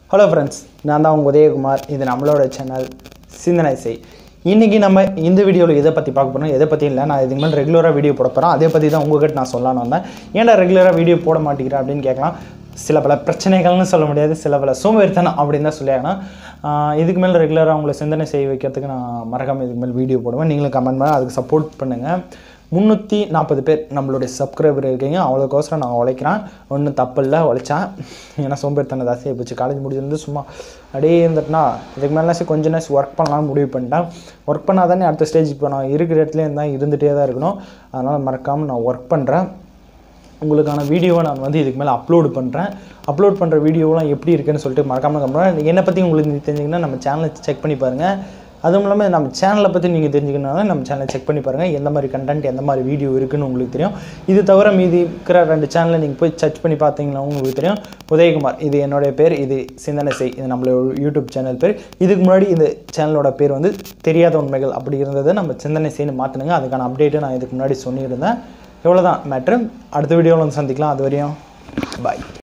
hello friends நான் தான் உங்கள் உதயகுமார் இது நம்மளோட சேனல் சிந்தனை செய் இன்றைக்கி நம்ம இந்த வீடியோவில் எதை பற்றி பார்க்க போகிறோம் எதை பற்றி இல்லை நான் இதுக்கு மேலே ரெகுலராக வீடியோ போட போகிறேன் அதே பற்றி தான் உங்ககிட்ட நான் சொல்லலாம்னு வந்தேன் ஏன்டா ரெகுலராக வீடியோ போட மாட்டேங்கிறேன் அப்படின்னு கேட்கலாம் சில பல பிரச்சனைகள்னு சொல்ல முடியாது சில பல சோம்பேறித்தனம் அப்படின்னு தான் சொல்லியாகணும் இதுக்கு மேலே ரெகுலராக உங்களை சிந்தனை செய்ய வைக்கிறதுக்கு நான் மறக்காமல் இதுக்கு மேலே வீடியோ போடுவேன் நீங்களும் கமெண்ட் பண்ண அதுக்கு சப்போர்ட் பண்ணுங்கள் முந்நூற்றி நாற்பது பேர் நம்மளுடைய சப்ஸ்கிரைபர் இருக்கீங்க அவ்வளோக்கோசரம் நான் உழைக்கிறேன் ஒன்றும் தப்பு இல்லை உழைச்சேன் ஏன்னா சோம்பேறித்தனம் ஜாஸ்தியாக போச்சு காலேஜ் முடிஞ்சிருந்து சும்மா அப்படியே இருந்துட்டுனா இதுக்கு மேலே கொஞ்ச நேரம் ஒர்க் பண்ணலாம்னு முடிவு பண்ணிட்டேன் ஒர்க் பண்ணால் தானே அடுத்த ஸ்டேஜ் இப்போ நான் இருக்கிற இடத்துல இருந்தால் இருந்துகிட்டே தான் இருக்கணும் அதனால் மறக்காமல் நான் ஒர்க் பண்ணுறேன் உங்களுக்கான வீடியோவை நான் வந்து இதுக்கு மேலே அப்லோட் பண்ணுறேன் அப்லோட் பண்ணுற வீடியோலாம் எப்படி இருக்குன்னு சொல்லிட்டு மறக்காமல் கம்புறேன் என்னை பற்றி உங்களுக்கு தெரிஞ்சிங்கன்னா நம்ம சேனலை செக் பண்ணி பாருங்கள் அதுவும் இல்லாமல் நம்ம சேனலை பற்றி நீங்கள் தெரிஞ்சுக்கணும்னா நம்ம சேனலை செக் பண்ணி பாருங்கள் எந்த மாதிரி கண்டென்ட் எந்த மாதிரி வீடியோ இருக்குன்னு உங்களுக்கு தெரியும் இது தவிர மீதி இருக்கிற ரெண்டு சேனலை நீங்கள் போய் சர்ச் பண்ணி பார்த்தீங்கன்னா உங்களுக்கு தெரியும் உதயகுமார் இது என்னுடைய பேர் இது சிந்தனை செய் இது நம்மளோட யூடியூப் சேனல் பேர் இதுக்கு முன்னாடி இந்த சேனலோட பேர் வந்து தெரியாத உண்மைகள் அப்படி இருந்ததை நம்ம சிந்தனை செய்யு மாற்றினுங்க அதுக்கான அப்டேட்டை நான் இதுக்கு முன்னாடி சொல்லியிருந்தேன் இவ்வளோ தான் மேட்ரு அடுத்த வீடியோவில் வந்து சந்திக்கலாம் அது வரையும் பாய்